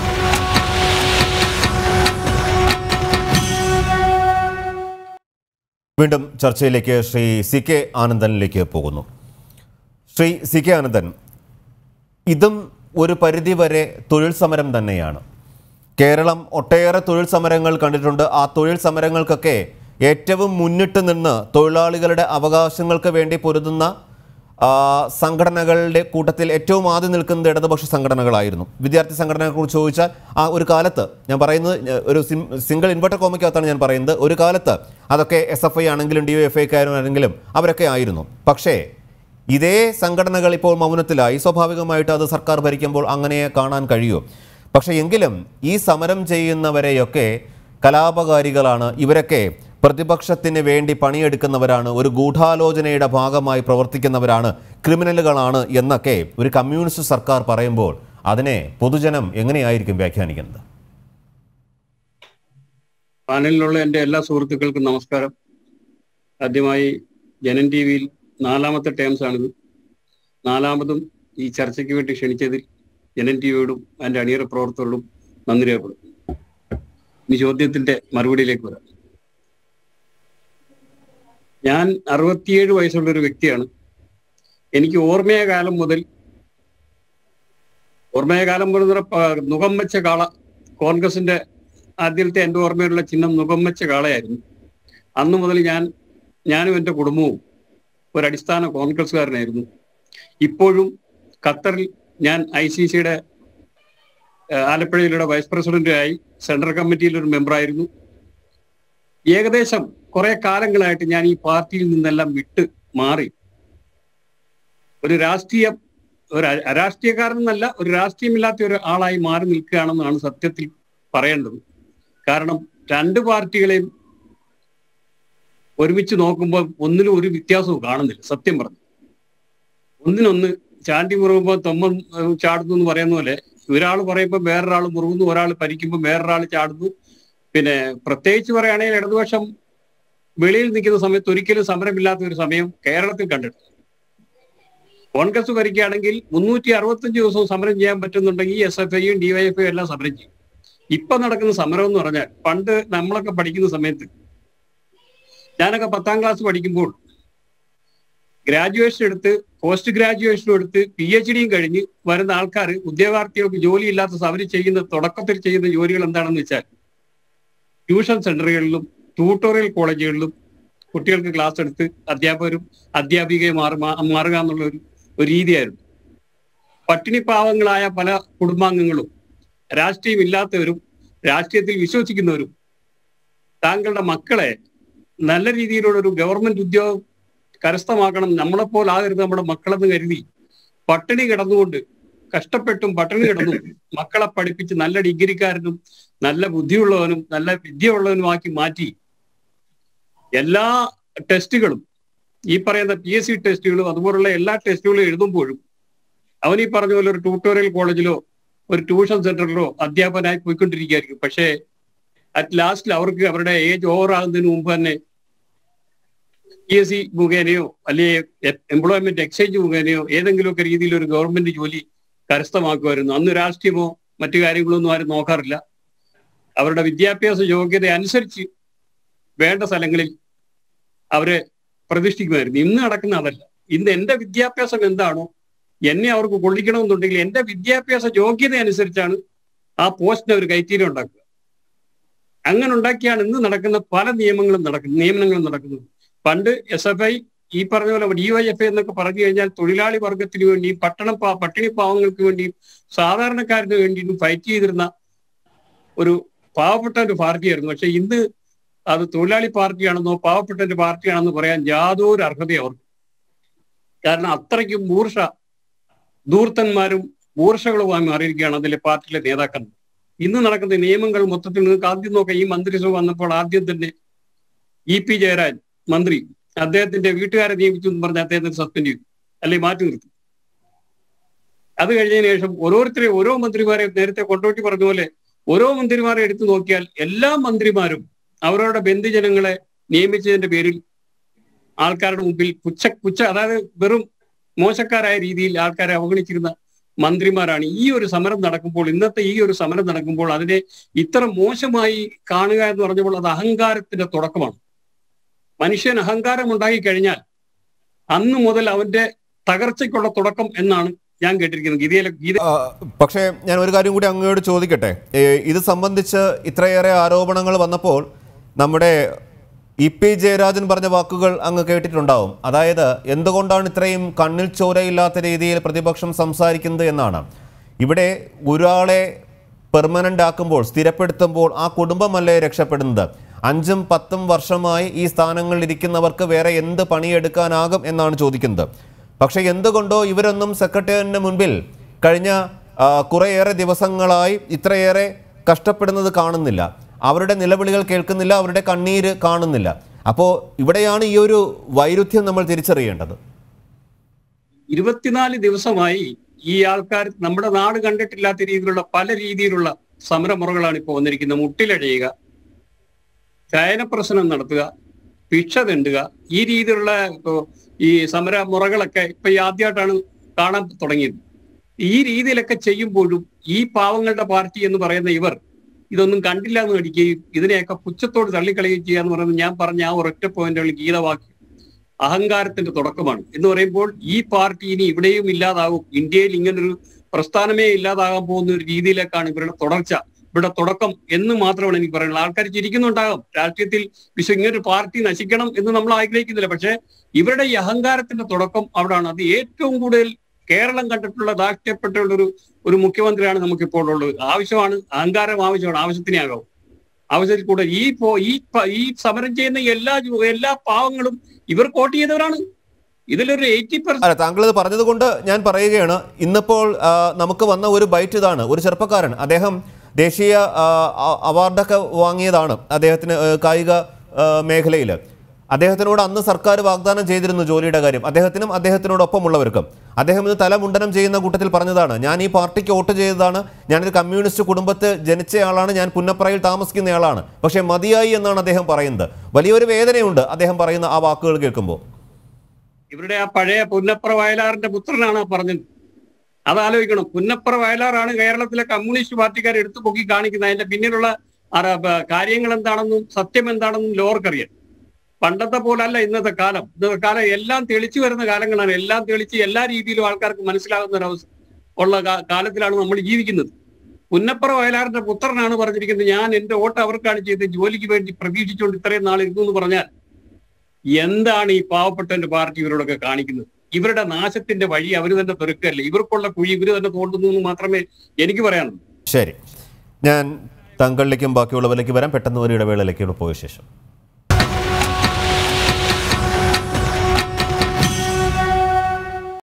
വീണ്ടും ചർച്ചയിലേക്ക് ശ്രീ സി കെ ആനന്ദനിലേക്ക് പോകുന്നു ശ്രീ സി കെ ആനന്ദൻ ഇതും ഒരു പരിധിവരെ തൊഴിൽ സമരം തന്നെയാണ് കേരളം ഒട്ടേറെ തൊഴിൽ സമരങ്ങൾ കണ്ടിട്ടുണ്ട് ആ തൊഴിൽ സമരങ്ങൾക്കൊക്കെ ഏറ്റവും മുന്നിട്ട് നിന്ന് തൊഴിലാളികളുടെ അവകാശങ്ങൾക്ക് വേണ്ടി പൊരുതുന്ന ആ, സംഘടനകളുടെ കൂട്ടത്തിൽ ഏറ്റവും ആദ്യം നിൽക്കുന്നത് ഇടതുപക്ഷ സംഘടനകളായിരുന്നു വിദ്യാർത്ഥി സംഘടനകളെക്കുറിച്ച് ചോദിച്ചാൽ ആ ഒരു കാലത്ത് ഞാൻ പറയുന്നത് ഏഹ്, ഒരു സിം സിംഗിൾ ഇൻവെർട്ടർ കോമിക്കകത്താണ് ഞാൻ പറയുന്നത് ഒരു കാലത്ത് അതൊക്കെ എസ് എഫ് ഐ ആണെങ്കിലും ഡി എഫ് ഐക്കാരാണെങ്കിലും അവരൊക്കെ ആയിരുന്നു പക്ഷേ ഇതേ സംഘടനകൾ ഇപ്പോൾ മൗനത്തിലായി സ്വാഭാവികമായിട്ട് അത് സർക്കാർ ഭരിക്കുമ്പോൾ അങ്ങനെ കാണാൻ കഴിയും പക്ഷേ എങ്കിലും ഈ സമരം ചെയ്യുന്നവരെയൊക്കെ കലാപകാരികളാണ് ഇവരൊക്കെ പ്രതിപക്ഷത്തിന് വേണ്ടി പണിയെടുക്കുന്നവരാണ് ഒരു ഗൂഢാലോചനയുടെ ഭാഗമായി പ്രവർത്തിക്കുന്നവരാണ് ക്രിമിനലുകളാണ് എന്നൊക്കെ ഒരു കമ്മ്യൂണിസ്റ്റ് സർക്കാർ പറയുമ്പോൾ അതിനെ പൊതുജനം എങ്ങനെയായിരിക്കും വ്യാഖ്യാനിക്കുന്നത് പാനലിലുള്ള എൻ്റെ എല്ലാ സുഹൃത്തുക്കൾക്കും നമസ്കാരം ആദ്യമായി ജനൻ ടി വിയിൽ നാലാമത്തെ ടേംസ് ആണിത് നാലാമതും ഈ ചർച്ചയ്ക്ക് വേണ്ടി ക്ഷണിച്ചതിൽ ജനൻ ടി വിയോടും അതിൻ്റെ അണിയറ പ്രവർത്തകരോടും നന്ദി രേഖപ്പെടും ഇനി ചോദ്യത്തിന്റെ മറുപടിയിലേക്ക് വരാം ഞാൻ അറുപത്തിയേഴ് വയസ്സുള്ള ഒരു വ്യക്തിയാണ് എനിക്ക് ഓർമ്മയ കാലം മുതൽ ഓർമ്മയ കാലം മുതൽ എന്ന് പറഞ്ഞാൽ പ- മുഖം വെച്ച കാള കോൺഗ്രസിന്റെ ആദ്യത്തെ എൻ്റെ ഓർമ്മയിലുള്ള ചിഹ്നം മുഖം വെച്ച കാളയായിരുന്നു അന്ന് മുതൽ ഞാൻ ഞാനും എൻ്റെ കുടുംബവും ഒരു അടിസ്ഥാന കോൺഗ്രസ്സുകാരനായിരുന്നു ഇപ്പോഴും ഖത്തറിൽ ഞാൻ ഐ സി സിയുടെ ആലപ്പുഴയിലൂടെ വൈസ് പ്രസിഡന്റായി സെൻട്രൽ കമ്മിറ്റിയിൽ ഒരു മെമ്പറായിരുന്നു ഏകദേശം കുറെ കാലങ്ങളായിട്ട് ഞാൻ ഈ പാർട്ടിയിൽ നിന്നെല്ലാം വിട്ട് മാറി ഒരു രാഷ്ട്രീയ ഒരു അ- അരാഷ്ട്രീയക്കാരനെന്നല്ല ഒരു രാഷ്ട്രീയമില്ലാത്ത ഒരു ആളായി മാറി നിൽക്കുകയാണെന്നാണ് സത്യത്തിൽ പറയേണ്ടത് കാരണം രണ്ട് പാർട്ടികളെയും ഒരുമിച്ച് നോക്കുമ്പോൾ ഒന്നിലും ഒരു വ്യത്യാസവും കാണുന്നില്ല സത്യം പറഞ്ഞു ഒന്നിനൊന്ന് ചാണ്ടി മുറുകുമ്പോൾ തൊമ്മൻ ഏഹ്, ചാടുന്നു എന്ന് പറയുന്ന പോലെ ഒരാൾ പറയുമ്പോൾ വേറൊരാൾ മുറുകുന്നു ഒരാൾ പരിക്കുമ്പോൾ വേറൊരാൾ ചാടുന്നു പിന്നെ പ്രത്യേകിച്ച് പറയുകയാണെങ്കിൽ ഇടതുപക്ഷം വെളിയിൽ നിൽക്കുന്ന സമയത്ത് ഒരിക്കലും സമരമില്ലാത്ത ഒരു സമയം കേരളത്തിൽ കണ്ടിട്ടില്ല കോൺഗ്രസ് ഭരിക്കുകയാണെങ്കിൽ മുന്നൂറ്റി അറുപത്തഞ്ച് ദിവസവും സമരം ചെയ്യാൻ പറ്റുന്നുണ്ടെങ്കിൽ എസ് എഫ് ഐയും ഡിവൈഎഫ്ഐയും എല്ലാം സമരം ചെയ്യും ഇപ്പൊ നടക്കുന്ന സമരം എന്ന് പറഞ്ഞാൽ പണ്ട് നമ്മളൊക്കെ പഠിക്കുന്ന സമയത്ത് ഞാനൊക്കെ പത്താം ക്ലാസ് പഠിക്കുമ്പോൾ ഗ്രാജുവേഷൻ എടുത്ത് പോസ്റ്റ് ഗ്രാജുവേഷനും എടുത്ത് പി എച്ച് ഡിയും കഴിഞ്ഞ് വരുന്ന ആൾക്കാർ ഉദ്യോഗാർത്ഥികൾക്ക് ജോലിയില്ലാത്ത സമരം ചെയ്യുന്ന തുടക്കത്തിൽ ചെയ്യുന്ന ജോലികൾ എന്താണെന്ന് വെച്ചാൽ ട്യൂഷൻ സെന്ററുകളിലും ട്യൂട്ടോറിയൽ കോളേജുകളിലും കുട്ടികൾക്ക് ക്ലാസ് എടുത്ത് അധ്യാപകരും അധ്യാപികയും മാറി മാ- മാറുക എന്നുള്ള ഒരു ഒരു രീതിയായിരുന്നു പട്ടിണി പാവങ്ങളായ പല കുടുംബാംഗങ്ങളും രാഷ്ട്രീയം ഇല്ലാത്തവരും രാഷ്ട്രീയത്തിൽ വിശ്വസിക്കുന്നവരും താങ്കളുടെ മക്കളെ നല്ല രീതിയിലുള്ള ഒരു ഗവൺമെന്റ് ഉദ്യോഗം കരസ്ഥമാക്കണം നമ്മളെപ്പോലാകരുത് നമ്മുടെ മക്കളെന്ന് കരുതി പട്ടിണി കിടന്നുകൊണ്ട് കഷ്ടപ്പെട്ടും പട്ടിണി കിടന്നും മക്കളെ പഠിപ്പിച്ച് നല്ല ഡിഗ്രിക്കാരനും നല്ല ബുദ്ധിയുള്ളവനും നല്ല വിദ്യയുള്ളവനുമാക്കി മാറ്റി എല്ലാ ടെസ്റ്റുകളും ഈ പറയുന്ന പി എസ് സി ടെസ്റ്റുകളും അതുപോലുള്ള എല്ലാ ടെസ്റ്റുകളും എഴുതുമ്പോഴും അവൻ ഈ പറഞ്ഞ പോലെ ഒരു ട്യൂട്ടോറിയൽ കോളേജിലോ ഒരു ട്യൂഷൻ സെന്ററിലോ അധ്യാപകനായി പോയിക്കൊണ്ടിരിക്കുകയായിരിക്കും പക്ഷേ അറ്റ് ലാസ്റ്റിൽ അവർക്ക് അവരുടെ ഏജ് ഓവർ ആകുന്നതിന് മുമ്പ് തന്നെ പി എസ് സി മുഖേനയോ അല്ലെങ്കിൽ എംപ്ലോയ്മെന്റ് എക്സ്ചേഞ്ച് മുഖേനയോ ഏതെങ്കിലുമൊക്കെ രീതിയിൽ ഒരു ഗവൺമെന്റ് ജോലി കരസ്ഥമാക്കുമായിരുന്നു അന്ന് രാഷ്ട്രീയമോ മറ്റു കാര്യങ്ങളോ ഒന്നും ആരും നോക്കാറില്ല അവരുടെ വിദ്യാഭ്യാസ യോഗ്യത അനുസരിച്ച് വേണ്ട സ്ഥലങ്ങളിൽ അവരെ പ്രതിഷ്ഠിക്കുമായിരുന്നു ഇന്ന് നടക്കുന്ന അതല്ല ഇന്ന് എന്റെ വിദ്യാഭ്യാസം എന്താണോ എന്നെ അവർക്ക് കൊള്ളിക്കണമെന്നുണ്ടെങ്കിൽ എന്റെ വിദ്യാഭ്യാസ യോഗ്യത അനുസരിച്ചാണ് ആ പോസ്റ്റിന് അവർ ക്രൈറ്റീരിയ ഉണ്ടാക്കുക അങ്ങനെ ഉണ്ടാക്കിയാണ് ഇന്ന് നടക്കുന്ന പല നിയമങ്ങളും നടക്കുന്നത് നിയമനങ്ങളും നടക്കുന്നത് പണ്ട് എസ് എഫ് ഐ ഈ പറഞ്ഞ പോലെ ഡിവൈഎഫ് ഐ എന്നൊക്കെ പറഞ്ഞു കഴിഞ്ഞാൽ തൊഴിലാളി വർഗത്തിന് വേണ്ടിയും പട്ടണം പാ പട്ടിണി പാവങ്ങൾക്ക് വേണ്ടിയും സാധാരണക്കാരന് വേണ്ടിയും ഫൈറ്റ് ചെയ്തിരുന്ന ഒരു പാവപ്പെട്ട ഒരു പാർട്ടിയായിരുന്നു പക്ഷെ ഇന്ന് അത് തൊഴിലാളി പാർട്ടിയാണെന്നോ പാവപ്പെട്ട ഒരു പാർട്ടിയാണെന്നോ പറയാൻ യാതൊരു അർഹതയും അവർക്ക് കാരണം അത്രയ്ക്കും മൂർഷ ധൂർത്തന്മാരും മൂർഷകളുമായി മാറിയിരിക്കുകയാണ് അതിലെ പാർട്ടിയിലെ നേതാക്കൾ ഇന്ന് നടക്കുന്ന നിയമങ്ങൾ മൊത്തത്തിൽ നിങ്ങൾക്ക് ആദ്യം നോക്കാം ഈ മന്ത്രിസഭ വന്നപ്പോൾ ആദ്യം തന്നെ ഇ പി ജയരാജ് മന്ത്രി അദ്ദേഹത്തിന്റെ വീട്ടുകാരെ നിയമിച്ചു എന്ന് പറഞ്ഞ് അദ്ദേഹത്തെ സസ്പെൻഡ് ചെയ്തു അല്ലെങ്കിൽ മാറ്റി നിർത്തി അത് കഴിഞ്ഞതിന് ശേഷം ഓരോരുത്തരെ ഓരോ മന്ത്രിമാരെ നേരത്തെ കൊണ്ടോട്ടി പറഞ്ഞ പോലെ ഓരോ മന്ത്രിമാരെ എടുത്തു നോക്കിയാൽ എല്ലാ മന്ത്രിമാരും അവരവരുടെ ബന്ധുജനങ്ങളെ നിയമിച്ചതിന്റെ പേരിൽ ആൾക്കാരുടെ മുമ്പിൽ പുച്ഛ പുച്ഛ അതായത് വെറും മോശക്കാരായ രീതിയിൽ ആൾക്കാരെ അവഗണിച്ചിരുന്ന മന്ത്രിമാരാണ് ഈ ഒരു സമരം നടക്കുമ്പോൾ ഇന്നത്തെ ഈ ഒരു സമരം നടക്കുമ്പോൾ അതിനെ ഇത്ര മോശമായി കാണുക എന്ന് പറഞ്ഞപ്പോൾ അത് അഹങ്കാരത്തിന്റെ തുടക്കമാണ് മനുഷ്യൻ അഹങ്കാരം ഉണ്ടായി കഴിഞ്ഞാൽ അന്ന് മുതൽ അവന്റെ തകർച്ചയ്ക്കുള്ള തുടക്കം എന്നാണ് ഞാൻ കേട്ടിരിക്കുന്നത് ഗീതയിലെ ഗീത ആ, പക്ഷേ ഞാൻ ഒരു കാര്യം കൂടി അങ്ങയോട് ചോദിക്കട്ടെ ഏ, ഇത് സംബന്ധിച്ച് ഇത്രയേറെ ആരോപണങ്ങൾ വന്നപ്പോൾ നമ്മുടെ ഇ പി ജയരാജൻ പറഞ്ഞ വാക്കുകൾ അങ്ങ് കേട്ടിട്ടുണ്ടാവും അതായത് എന്തുകൊണ്ടാണ് ഇത്രയും കണ്ണിൽ ചോരയില്ലാത്ത രീതിയിൽ പ്രതിപക്ഷം സംസാരിക്കുന്നത് എന്നാണ് ഇവിടെ ഒരാളെ പെർമനന്റ് ആക്കുമ്പോൾ സ്ഥിരപ്പെടുത്തുമ്പോൾ ആ കുടുംബമല്ലേ രക്ഷപ്പെടുന്നത് അഞ്ചും പത്തും വർഷമായി ഈ സ്ഥാനങ്ങളിൽ ഇരിക്കുന്നവർക്ക് വേറെ എന്ത് പണിയെടുക്കാനാകും എന്നാണ് ചോദിക്കുന്നത് പക്ഷേ എന്തുകൊണ്ടോ ഇവരൊന്നും സെക്രട്ടേറിയറ്റിന് മുൻപിൽ കഴിഞ്ഞ ആ, കുറേയേറെ ദിവസങ്ങളായി ഇത്രയേറെ കഷ്ടപ്പെടുന്നത് കാണുന്നില്ല അവരുടെ നിലവിളികൾ കേൾക്കുന്നില്ല അവരുടെ കണ്ണീര് കാണുന്നില്ല അപ്പോൾ ഇവിടെയാണ് ഈ ഒരു വൈരുദ്ധ്യം നമ്മൾ തിരിച്ചറിയേണ്ടത് ഇരുപത്തിനാല് ദിവസമായി ഈ ആൾക്കാർ നമ്മുടെ നാട് കണ്ടിട്ടില്ലാത്ത രീതിയിലുള്ള പല രീതിയിലുള്ള സമരമുറകളാണ് ഇപ്പോൾ വന്നിരിക്കുന്നത് മുട്ടിലഴയുക ശയനപ്രശ്നം നടത്തുക ഭിക്ഷ തെണ്ടുക ഈ രീതിയിലുള്ള ഇപ്പോ ഈ സമരമുറകളൊക്കെ ഇപ്പൊ ഈ ആദ്യമായിട്ടാണ് കാണാൻ തുടങ്ങിയത് ഈ രീതിയിലൊക്കെ ചെയ്യുമ്പോഴും ഈ പാവങ്ങളുടെ പാർട്ടി എന്ന് പറയുന്ന ഇവർ ഇതൊന്നും കണ്ടില്ല എന്ന് നടിക്കുകയും ഇതിനെയൊക്കെ പുച്ഛത്തോട് തള്ളിക്കളയുകയും ചെയ്യാന്ന് പറയുന്നത് ഞാൻ പറഞ്ഞ ആ ഒരൊറ്റ പോയിന്റുകൾ ഗീതവാക്യം അഹങ്കാരത്തിന്റെ തുടക്കമാണ് എന്ന് പറയുമ്പോൾ ഈ പാർട്ടി ഇനി ഇവിടെയും ഇല്ലാതാകും ഇന്ത്യയിൽ ഇങ്ങനൊരു പ്രസ്ഥാനമേ ഇല്ലാതാകാൻ പോകുന്ന ഒരു രീതിയിലേക്കാണ് ഇവരുടെ തുടർച്ച ഇവിടെ തുടക്കം എന്ന് മാത്രമാണ് എനിക്ക് പറയുന്നത് ആൾക്കാർ ചിരിക്കുന്നുണ്ടാകും രാഷ്ട്രീയത്തിൽ വിശ്വ ഇങ്ങനൊരു പാർട്ടി നശിക്കണം എന്ന് നമ്മൾ ആഗ്രഹിക്കുന്നില്ല പക്ഷെ ഇവരുടെ ഈ അഹങ്കാരത്തിന്റെ തുടക്കം അവിടാണ് അത് ഏറ്റവും കൂടുതൽ കേരളം കണ്ടിട്ടുള്ള ദാഷ്ട്യപ്പെട്ടുള്ള ഒരു ഒരു മുഖ്യമന്ത്രിയാണ് നമുക്കിപ്പോൾ ഉള്ളത് ആവശ്യമാണ് അഹങ്കാരം ആവശ്യമാണ് ആവശ്യത്തിനേ ആകാവും ആവശ്യത്തിൽ കൂടെ ഈ പോ ഈ പ- ഈ സമരം ചെയ്യുന്ന എല്ലാ ജു- എല്ലാ പാവങ്ങളും ഇവർ വോട്ട് ചെയ്തവരാണ് ഇതിലൊരു എയ്റ്റി അല്ല താങ്കൾ ഇത് പറഞ്ഞതുകൊണ്ട് ഞാൻ പറയുകയാണ് ഇന്നിപ്പോൾ ആ, നമുക്ക് വന്ന ഒരു ബൈറ്റ് ഇതാണ് ഒരു ചെറുപ്പക്കാരൻ അദ്ദേഹം ദേശീയ ആ, അ- അവാർഡൊക്കെ വാങ്ങിയതാണ് അദ്ദേഹത്തിന് ആ, കായിക മേഖലയിൽ അദ്ദേഹത്തിനോട് അന്ന് സർക്കാർ വാഗ്ദാനം ചെയ്തിരുന്നു ജോലിയുടെ കാര്യം അദ്ദേഹത്തിനും അദ്ദേഹത്തിനോടൊപ്പമുള്ളവർക്കും അദ്ദേഹം ഇത് തലമുണ്ടനം ചെയ്യുന്ന കൂട്ടത്തിൽ പറഞ്ഞതാണ് ഞാൻ ഈ പാർട്ടിക്ക് വോട്ട് ചെയ്തതാണ് ഞാനൊരു കമ്മ്യൂണിസ്റ്റ് കുടുംബത്തിൽ ജനിച്ചയാളാണ് ഞാൻ പുന്നപ്രയിൽ താമസിക്കുന്നയാളാണ് പക്ഷേ മതിയായി എന്നാണ് അദ്ദേഹം പറയുന്നത് വലിയൊരു വേദനയുണ്ട് അദ്ദേഹം പറയുന്ന ആ വാക്കുകൾ കേൾക്കുമ്പോൾ ഇവരുടെ ആ പഴയ പുന്നപ്ര വയലാറിന്റെ പുത്രനാണ് ആ പറഞ്ഞത് അത് ആലോചിക്കണം പുന്നപ്ര വയലാറാണ് കേരളത്തിലെ കമ്മ്യൂണിസ്റ്റ് പാർട്ടിക്കാർ എടുത്തു പൊക്കി കാണിക്കുന്നത് അതിന്റെ പിന്നിലുള്ള അറ- ബ- കാര്യങ്ങൾ എന്താണെന്നും സത്യം എന്താണെന്നും ലോർക്കറിയാം പണ്ടത്തെ പോലല്ല ഇന്നത്തെ കാലം ഇന്നത്തെ കാലം എല്ലാം തെളിച്ചു വരുന്ന കാലങ്ങളാണ് എല്ലാം തെളിച്ച് എല്ലാ രീതിയിലും ആൾക്കാർക്ക് മനസ്സിലാകുന്ന ഒരു അവസ്ഥ ഉള്ള കാ- കാലത്തിലാണ് നമ്മൾ ജീവിക്കുന്നത് പുന്നപ്ര വയലാറിന്റെ പുത്രനാണ് പറഞ്ഞിരിക്കുന്നത് ഞാൻ എന്റെ വോട്ട് അവർക്കാണ് ചെയ്ത് ജോലിക്ക് വേണ്ടി പ്രതീക്ഷിച്ചുകൊണ്ട് ഇത്രയും നാൾ ഇരുന്നു എന്ന് പറഞ്ഞാൽ എന്താണ് ഈ പാവപ്പെട്ടവന്റെ പാർട്ടി ഇവരോടൊക്കെ കാണിക്കുന്നത് ഇവരുടെ നാശത്തിന്റെ വഴി അവർ തന്നെ തുറക്കല്ലേ ഇവർക്കുള്ള കുഴി ഇവർ തന്നെ തോണ്ടുന്നു എന്ന് മാത്രമേ എനിക്ക് പറയാനുള്ളൂ ശരി ഞാൻ താങ്കളിലേക്കും ബാക്കിയുള്ളവരിലേക്ക് വരാം പെട്ടെന്ന് ഒരു ഇടവേളയിലേക്ക് പോയ ശേഷം